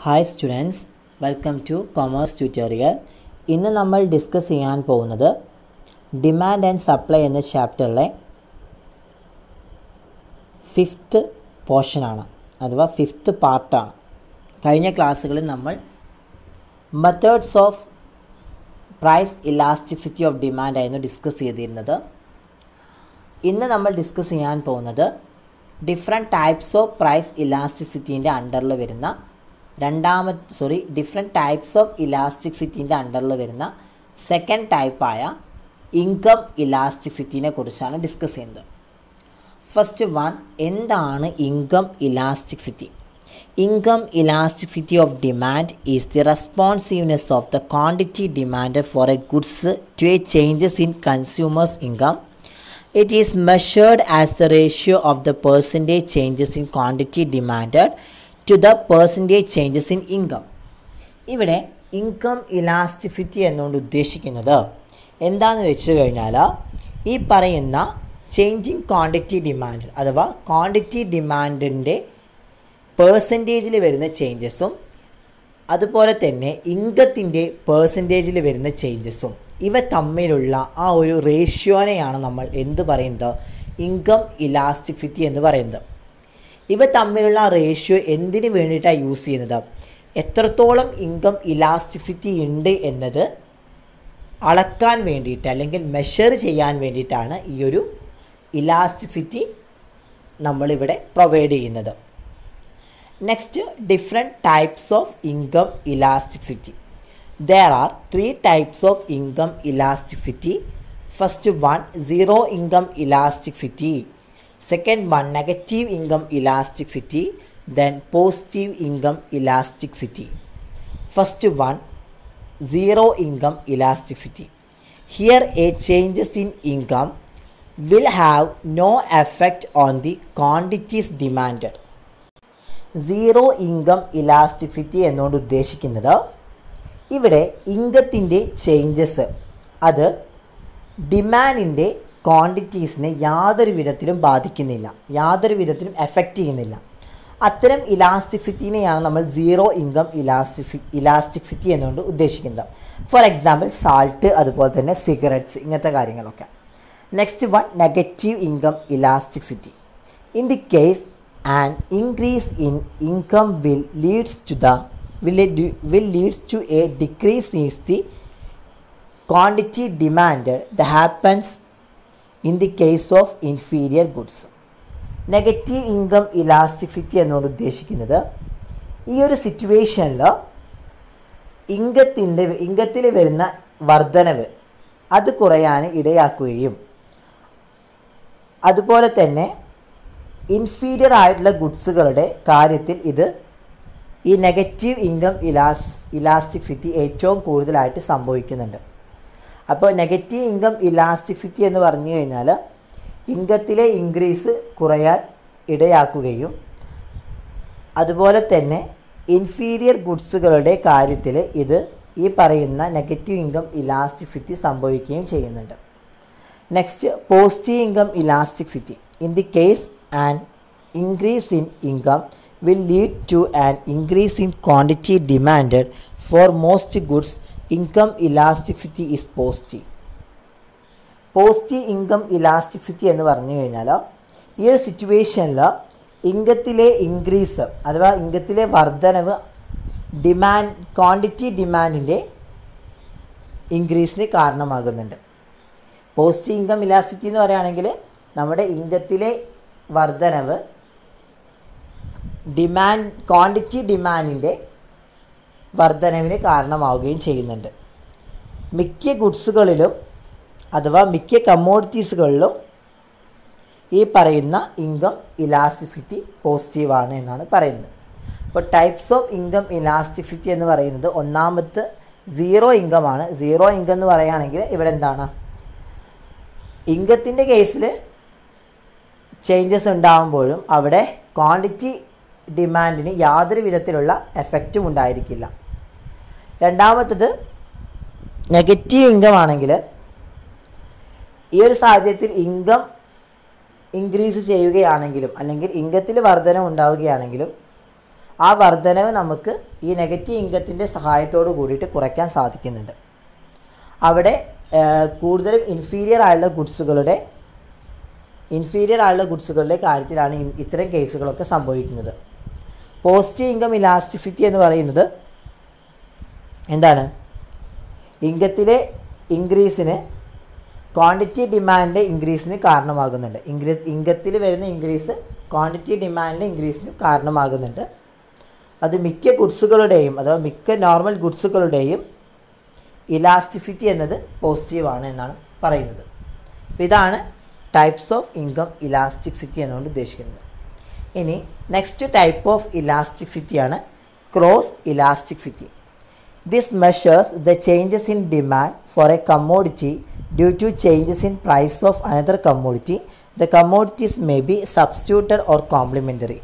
Hi students welcome to commerce tutorial ഇന്ന് നമ്മൾ discuss ചെയ്യാൻ പോകുന്നത് ഡിമാൻഡ് ആൻഡ് സപ്ലൈ എന്ന ചാപ്റ്ററിലെ ഫിഫ്ത്ത് പോർഷനാണ് അഥവാ ഫിഫ്ത്ത് പാർട്ടാണ് കഴിഞ്ഞ ക്ലാസ്സുകളിൽ നമ്മൾ methods of price elasticity of demand ആയിരുന്നു ഡിസ്കസ് ചെയ്തിരുന്നത് ഇന്ന് നമ്മൾ ഡിസ്കസ് ചെയ്യാൻ പോകുന്നത് ഡിഫറെൻറ്റ് ടൈപ്സ് ഓഫ് പ്രൈസ് ഇലാസ്റ്റിസിറ്റീൻ്റെ അണ്ടറിൽ വരുന്ന രണ്ടാമത്തെ സോറി ഡിഫറെൻറ്റ് ടൈപ്സ് ഓഫ് ഇലാസ്റ്റിസിറ്റീൻ്റെ അണ്ടറിൽ വരുന്ന സെക്കൻഡ് ടൈപ്പായ ഇൻകം ഇലാസ്റ്റിസിറ്റീനെ കുറിച്ചാണ് ഡിസ്കസ് ചെയ്യുന്നത് ഫസ്റ്റ് വൺ എന്താണ് income elasticity income elasticity of demand is the responsiveness of the quantity demand for a goods to a changes in consumers income It is measured as the ratio of the percentage changes in quantity demanded to the percentage changes in income. ഇവിടെ income elasticity എന്നുകൊണ്ട് ഉദ്ദേശിക്കുന്നത് എന്താണെന്ന് വെച്ച് കഴിഞ്ഞാൽ ഈ പറയുന്ന changing quantity demand അഥവാ quantity ഡിമാൻഡിൻ്റെ പേഴ്സൻറ്റേജിൽ വരുന്ന ചേഞ്ചസും അതുപോലെ തന്നെ ഇൻകത്തിൻ്റെ പേഴ്സൻറ്റേജിൽ വരുന്ന ചേഞ്ചസും ഇവ തമ്മിലുള്ള ആ ഒരു റേഷ്യോനെയാണ് നമ്മൾ എന്ത് പറയുന്നത് ഇൻകം ഇലാസ്റ്റിസിറ്റി എന്ന് പറയുന്നത് ഇവ തമ്മിലുള്ള റേഷ്യോ എന്തിനു വേണ്ടിയിട്ടാണ് യൂസ് ചെയ്യുന്നത് എത്രത്തോളം ഇൻകം ഇലാസ്റ്റിസിറ്റി ഉണ്ട് എന്നത് അളക്കാൻ വേണ്ടിയിട്ട് അല്ലെങ്കിൽ മെഷർ ചെയ്യാൻ വേണ്ടിയിട്ടാണ് ഈ ഒരു ഇലാസ്റ്റിസിറ്റി നമ്മളിവിടെ പ്രൊവൈഡ് ചെയ്യുന്നത് next different types of income elasticity there are three types of income elasticity first one zero income elasticity second one negative income elasticity then positive income elasticity first one zero income elasticity here a changes in income will have no effect on the quantities demanded zero income elasticity എന്നുകൊണ്ട് ഉദ്ദേശിക്കുന്നത് ഇവിടെ ഇൻകത്തിൻ്റെ changes അത് ഡിമാൻഡിൻ്റെ ക്വാണ്ടിറ്റീസിനെ യാതൊരു വിധത്തിലും ബാധിക്കുന്നില്ല യാതൊരു വിധത്തിലും effect ചെയ്യുന്നില്ല അത്തരം ഇലാസ്റ്റിസിറ്റിനെയാണ് നമ്മൾ സീറോ ഇൻകം ഇലാസ്റ്റിസി ഇലാസ്റ്റിസിറ്റി എന്നുകൊണ്ട് ഉദ്ദേശിക്കുന്നത് ഫോർ എക്സാമ്പിൾ സാൾട്ട് അതുപോലെ തന്നെ സിഗരറ്റ്സ് ഇങ്ങനത്തെ കാര്യങ്ങളൊക്കെ next one negative income elasticity in the case an increase in income will leads to the will, will leads to a decrease in the quantity demanded that happens in the case of inferior goods. Negative income elasticity എന്നുകൊണ്ട് ഉദ്ദേശിക്കുന്നത് ഈ ഒരു സിറ്റുവേഷനിൽ ഇൻകത്തിൻ്റെ ഇൻകത്തിൽ വരുന്ന വർധനവ് അത് കുറയാൻ ഇടയാക്കുകയും അതുപോലെ തന്നെ ഇൻഫീരിയർ ആയിട്ടുള്ള ഗുഡ്സുകളുടെ കാര്യത്തിൽ ഇത് ഈ നെഗറ്റീവ് ഇൻകം ഇലാസ് ഇലാസ്റ്റിക്സിറ്റി ഏറ്റവും കൂടുതലായിട്ട് സംഭവിക്കുന്നുണ്ട് അപ്പോൾ നെഗറ്റീവ് ഇൻകം ഇലാസ്റ്റിക്സിറ്റി എന്ന് പറഞ്ഞു കഴിഞ്ഞാൽ ഇൻകത്തിലെ ഇൻക്രീസ് കുറയാൻ ഇടയാക്കുകയും അതുപോലെ തന്നെ ഇൻഫീരിയർ ഗുഡ്സുകളുടെ കാര്യത്തിൽ ഇത് ഈ പറയുന്ന നെഗറ്റീവ് ഇൻകം ഇലാസ്റ്റിക്സിറ്റി സംഭവിക്കുകയും ചെയ്യുന്നുണ്ട് next positive income elasticity in the case and increase in income will lead to an increase in quantity demanded for most goods income elasticity is positive positive income elasticity എന്ന് പറഞ്ഞു കഴിഞ്ഞാൽ ഈ ഒരു സിറ്റുവേഷനിൽ ഇൻകത്തിലെ increase അഥവാ ഇൻകത്തിലെ വർധനവ് ഡിമാൻഡ് ക്വാണ്ടിറ്റി ഡിമാൻഡിൻ്റെ ഇൻക്രീസിന് കാരണമാകുന്നുണ്ട് positive income elasticity എന്ന് പറയുകയാണെങ്കിൽ നമ്മുടെ ഇൻകത്തിലെ വർധനവ് ഡിമാൻഡ് ക്വാണ്ടിറ്റി ഡിമാൻഡിൻ്റെ വർധനവിന് കാരണമാവുകയും ചെയ്യുന്നുണ്ട് മിക്ക ഗുഡ്സുകളിലും അഥവാ മിക്ക കമ്മോഡിറ്റീസുകളിലും ഈ പറയുന്ന ഇൻകം ഇലാസ്റ്റിസിറ്റി പോസിറ്റീവാണ് എന്നാണ് പറയുന്നത് അപ്പോൾ ടൈപ്സ് ഓഫ് ഇൻകം ഇലാസ്റ്റിസിറ്റി എന്ന് പറയുന്നത് ഒന്നാമത്തെ സീറോ ഇൻകമാണ് സീറോ ഇൻകം എന്ന് പറയുകയാണെങ്കിൽ ഇവിടെ എന്താണ് ഇൻകത്തിൻ്റെ കേസിൽ ചേഞ്ചസ് ഉണ്ടാകുമ്പോഴും അവിടെ ക്വാണ്ടിറ്റി ഡിമാൻഡിന് യാതൊരു വിധത്തിലുള്ള എഫക്റ്റും ഉണ്ടായിരിക്കില്ല രണ്ടാമത്തത് നെഗറ്റീവ് ഇൻകം ആണെങ്കിൽ ഈ ഒരു സാഹചര്യത്തിൽ ഇൻകം ഇൻക്രീസ് ചെയ്യുകയാണെങ്കിലും അല്ലെങ്കിൽ ഇൻകത്തിൽ വർധന ഉണ്ടാവുകയാണെങ്കിലും ആ വർധനവ് നമുക്ക് ഈ നെഗറ്റീവ് ഇൻകത്തിൻ്റെ സഹായത്തോട് കൂടിയിട്ട് കുറയ്ക്കാൻ സാധിക്കുന്നുണ്ട് അവിടെ ഏഹ്, കൂടുതലും ഇൻഫീരിയർ ആയുള്ള ഗുഡ്സുകളുടെ ഇൻഫീരിയർ ആയുള്ള ഗുഡ്സുകളുടെ കാര്യത്തിലാണ് ഇ- ഇത്തരം കേസുകളൊക്കെ സംഭവിക്കുന്നത് പോസിറ്റീവ് ഇൻകം ഇലാസ്റ്റിസിറ്റി എന്ന് പറയുന്നത് എന്താണ് ഇൻകത്തിലെ ഇൻക്രീസിന് ക്വാണ്ടിറ്റി ഡിമാൻഡ് ഇൻക്രീസിന് കാരണമാകുന്നുണ്ട് ഇൻക്രീ ഇൻകത്തിൽ വരുന്ന ഇൻക്രീസ് ക്വാണ്ടിറ്റി ഡിമാൻഡ് ഇൻക്രീസിന് കാരണമാകുന്നുണ്ട് അത് മിക്ക ഗുഡ്സുകളുടെയും അഥവാ മിക്ക നോർമൽ ഗുഡ്സുകളുടെയും ഇലാസ്റ്റിസിറ്റി എന്നത് പോസിറ്റീവാണ് എന്നാണ് പറയുന്നത് അപ്പോൾ ഇതാണ് ടൈപ്സ് ഓഫ് ഇൻകം ഇലാസ്റ്റിസിറ്റി എന്നുകൊണ്ട് ഉദ്ദേശിക്കുന്നത് ഇനി നെക്സ്റ്റ് ടൈപ്പ് ഓഫ് ഇലാസ്റ്റിസിറ്റിയാണ് cross elasticity this measures the changes in demand for a commodity due to changes in price of another commodity the commodities may be substituted or complementary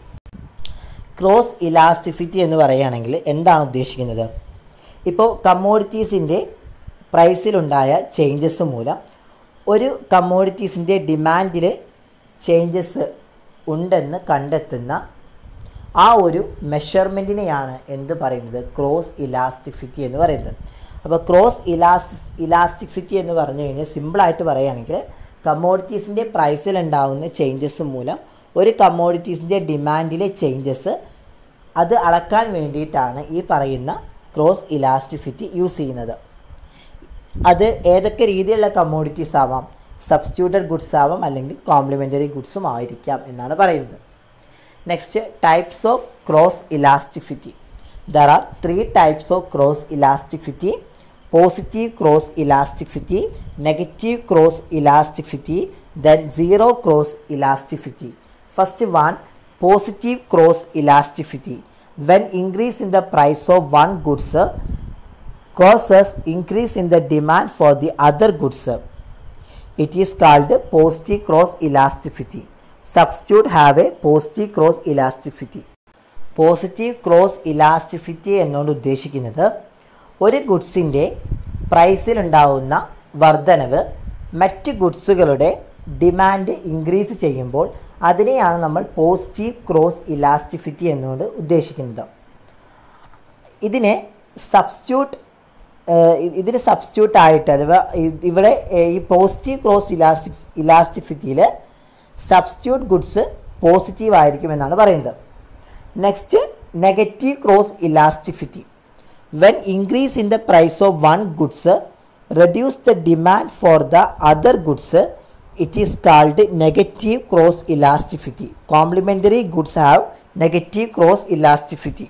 cross elasticity എന്ന് പറയുകയാണെങ്കിൽ എന്താണ് ഉദ്ദേശിക്കുന്നത് ഇപ്പോൾ കമ്മോഡിറ്റീസിൻ്റെ പ്രൈസിലുണ്ടായ changes മൂലം ഒരു കമ്മോഡിറ്റീസിൻ്റെ ഡിമാൻഡിൽ changes ഉണ്ടെന്ന് കണ്ടെത്തുന്ന ആ ഒരു മെഷർമെൻറ്റിനെയാണ് എന്ത് പറയുന്നത് ക്രോസ് ഇലാസ്റ്റിസിറ്റി എന്ന് പറയുന്നത് അപ്പോൾ ക്രോസ് ഇലാസ്റ്റി ഇലാസ്റ്റിസിറ്റി എന്ന് പറഞ്ഞു കഴിഞ്ഞാൽ സിമ്പിളായിട്ട് പറയുകയാണെങ്കിൽ കമ്മോഡിറ്റീസിൻ്റെ പ്രൈസിലുണ്ടാവുന്ന ചേഞ്ചസ് മൂലം ഒരു കമ്മോഡിറ്റീസിൻ്റെ ഡിമാൻഡിലെ ചേഞ്ചസ് അത് അളക്കാൻ വേണ്ടിയിട്ടാണ് ഈ പറയുന്ന ക്രോസ് ഇലാസ്റ്റിസിറ്റി യൂസ് ചെയ്യുന്നത് അത് ഏതൊക്കെ രീതിയിലുള്ള കമ്മോഡിറ്റീസ് ആവാം സബ്സ്റ്റിറ്റ്യൂട്ടഡ് ഗുഡ്സ് ആവാം അല്ലെങ്കിൽ കോംപ്ലിമെൻ്ററി ഗുഡ്സും ആയിരിക്കാം എന്നാണ് പറയുന്നത് next types of cross elasticity there are three types of cross elasticity positive cross elasticity negative cross elasticity then zero cross elasticity first one positive cross elasticity when increase in the price of one goods causes increase in the demand for the other goods. It is called positive cross elasticity. Substitute have a positive cross elasticity. Positive cross elasticity എന്നുകൊണ്ട് ഉദ്ദേശിക്കുന്നത് ഒരു ഗുഡ്സിൻ്റെ പ്രൈസിലുണ്ടാവുന്ന വർധനവ് മറ്റ് ഗുഡ്സുകളുടെ demand increase ചെയ്യുമ്പോൾ അതിനെയാണ് നമ്മൾ positive cross elasticity എന്നുകൊണ്ട് ഉദ്ദേശിക്കുന്നത് ഇതിനെ സബ്സ്റ്റിറ്റ്യൂട്ട് ഇതിന് സബ്സ്റ്റിറ്റ്യൂട്ട് ആയിട്ട് അഥവാ ഇ- ഇവിടെ ഏഹ്, ഈ പോസിറ്റീവ് ക്രോസ് ഇലാസ്റ്റിക് ഇലാസ്റ്റിസിറ്റിയിൽ സബ്സ്റ്റിറ്റ്യൂട്ട് ഗുഡ്സ് പോസിറ്റീവ് ആയിരിക്കും എന്നാണ് പറയുന്നത് next negative cross elasticity when increase in the price of one goods reduce the demand for the other goods it is called negative cross elasticity complementary goods have negative cross elasticity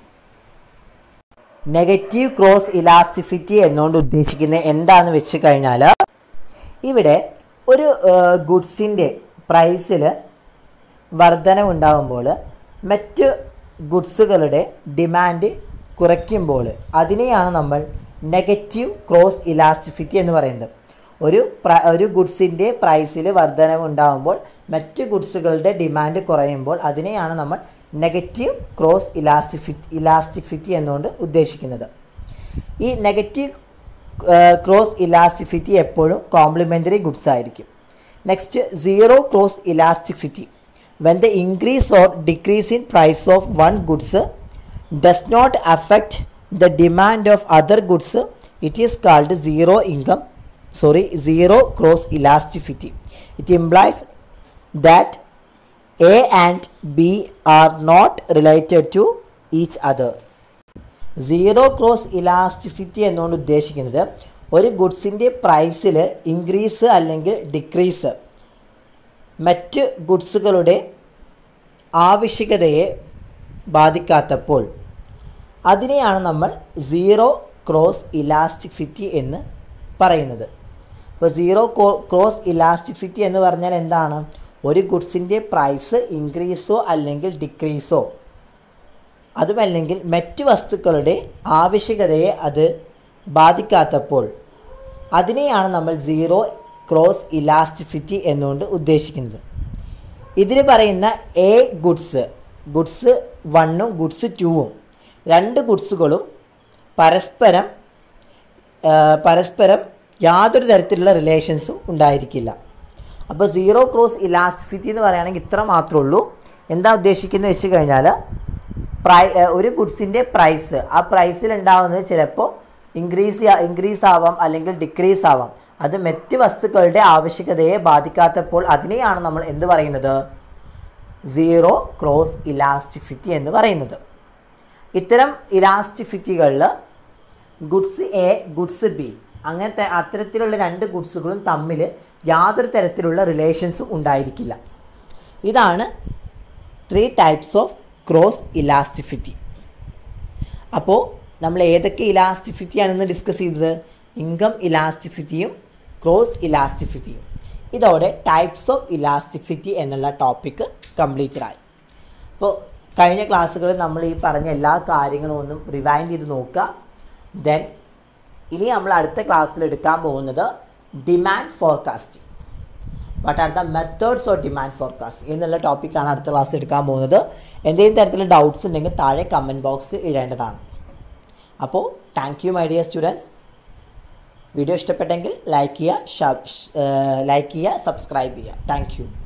negative cross elasticity എന്നുകൊണ്ട് ഉദ്ദേശിക്കുന്നത് എന്താണെന്ന് വെച്ച് കഴിഞ്ഞാൽ ഇവിടെ ഒരു ഗുഡ്സിൻ്റെ പ്രൈസിൽ വർധനവുണ്ടാകുമ്പോൾ മറ്റ് ഗുഡ്സുകളുടെ demand കുറയ്ക്കുമ്പോൾ അതിനെയാണ് നമ്മൾ നെഗറ്റീവ് ക്രോസ് ഇലാസ്റ്റിസിറ്റി എന്ന് പറയുന്നത് ഒരു പ്ര ഒരു ഗുഡ്സിൻ്റെ പ്രൈസിൽ വർധനവ് ഉണ്ടാകുമ്പോൾ മറ്റ് ഗുഡ്സുകളുടെ ഡിമാൻഡ് കുറയുമ്പോൾ അതിനെയാണ് നമ്മൾ നെഗറ്റീവ് ക്രോസ് ഇലാസ്റ്റിസിറ്റി ഇലാസ്റ്റിസിറ്റി എന്നുകൊണ്ട് ഉദ്ദേശിക്കുന്നത് ഈ നെഗറ്റീവ് ക്രോസ് ഇലാസ്റ്റിസിറ്റി എപ്പോഴും കോംപ്ലിമെൻ്ററി ഗുഡ്സ് ആയിരിക്കും next zero cross elasticity when the increase or decrease in price of one goods does not affect the demand of other goods it is called zero income sorry zero cross elasticity it implies that A and B are not related to each other zero cross elasticity എന്നുകൊണ്ട് ഉദ്ദേശിക്കുന്നത് ഒരു ഗുഡ്സിൻ്റെ പ്രൈസിൽ increase അല്ലെങ്കിൽ decrease മറ്റ് ഗുഡ്സുകളുടെ ആവശ്യകതയെ ബാധിക്കാത്തപ്പോൾ അതിനെയാണ് നമ്മൾ zero cross elasticity എന്ന് പറയുന്നത് ഇപ്പോൾ സീറോ ക്രോസ് ഇലാസ്റ്റിസിറ്റി എന്ന് പറഞ്ഞാൽ എന്താണ് ഒരു ഗുഡ്സിൻ്റെ പ്രൈസ് ഇൻക്രീസോ അല്ലെങ്കിൽ ഡിക്രീസോ അതുമല്ലെങ്കിൽ മറ്റ് വസ്തുക്കളുടെ ആവശ്യകതയെ അത് ബാധിക്കാത്തപ്പോൾ അതിനെയാണ് നമ്മൾ സീറോ ക്രോസ് ഇലാസ്റ്റിസിറ്റി എന്നുകൊണ്ട് ഉദ്ദേശിക്കുന്നത് ഇതിന് പറയുന്ന എ ഗുഡ്സ് ഗുഡ്സ് വണ്ണും ഗുഡ്സ് ടൂവും രണ്ട് ഗുഡ്സുകളും പരസ്പരം ആ, പരസ്പരം യാതൊരു തരത്തിലുള്ള റിലേഷൻസും ഉണ്ടായിരിക്കില്ല അപ്പോൾ സീറോ ക്രോസ് ഇലാസ്റ്റിസിറ്റി എന്ന് പറയുകയാണെങ്കിൽ ഇത്ര മാത്രമേ ഉള്ളൂ എന്താ ഉദ്ദേശിക്കുന്നത് വെച്ച് കഴിഞ്ഞാൽ പ്രൈ ഏഹ് ഒരു ഗുഡ്സിൻ്റെ പ്രൈസ് ആ പ്രൈസിൽ ഉണ്ടാവുന്നത് ചിലപ്പോൾ ഇൻക്രീസ് ഇൻക്രീസ് ആവാം അല്ലെങ്കിൽ ഡിക്രീസ് ആവാം അത് മറ്റ് വസ്തുക്കളുടെ ആവശ്യകതയെ ബാധിക്കാത്തപ്പോൾ അതിനെയാണ് നമ്മൾ എന്ത് പറയുന്നത് സീറോ ക്രോസ് ഇലാസ്റ്റിസിറ്റി എന്ന് പറയുന്നത് ഇത്തരം ഇലാസ്റ്റിസിറ്റികളിൽ ഗുഡ്സ് എ ഗുഡ്സ് ബി അങ്ങനത്തെ അത്തരത്തിലുള്ള രണ്ട് ഗുഡ്സുകളും തമ്മിൽ യാതൊരു തരത്തിലുള്ള റിലേഷൻസും ഉണ്ടായിരിക്കില്ല ഇതാണ് three types of cross elasticity അപ്പോൾ നമ്മൾ ഏതൊക്കെ ഇലാസ്റ്റിസിറ്റിയാണെന്ന് ഡിസ്കസ് ചെയ്തത് ഇൻകം ഇലാസ്റ്റിസിറ്റിയും ക്രോസ് ഇലാസ്റ്റിസിറ്റിയും ഇതോടെ ടൈപ്സ് ഓഫ് ഇലാസ്റ്റിസിറ്റി എന്നുള്ള ടോപ്പിക്ക് കംപ്ലീറ്റഡ് ആയി അപ്പോൾ കഴിഞ്ഞ ക്ലാസ്സുകളിൽ നമ്മൾ ഈ പറഞ്ഞ എല്ലാ കാര്യങ്ങളും ഒന്നും റിവൈൻഡ് ചെയ്ത് നോക്കുക ദെൻ ഇനി നമ്മൾ അടുത്ത ക്ലാസ്സിൽ എടുക്കാൻ പോകുന്നത് demand forecasting what are the methods of demand forecasting എന്നുള്ള ടോപ്പിക്കാണ് അടുത്ത ക്ലാസ് എടുക്കാൻ പോകുന്നത് എന്തെങ്കിലും തരത്തിലുള്ള ഡൗട്ട്സ് ഉണ്ടെങ്കിൽ താഴെ കമൻറ്റ് ബോക്സ് ഇടേണ്ടതാണ് അപ്പോൾ thank you my dear students video ഇഷ്ടപ്പെട്ടെങ്കിൽ ലൈക്ക് ചെയ്യുക ലൈക്ക് ചെയ്യുക സബ്സ്ക്രൈബ് ചെയ്യുക താങ്ക് യു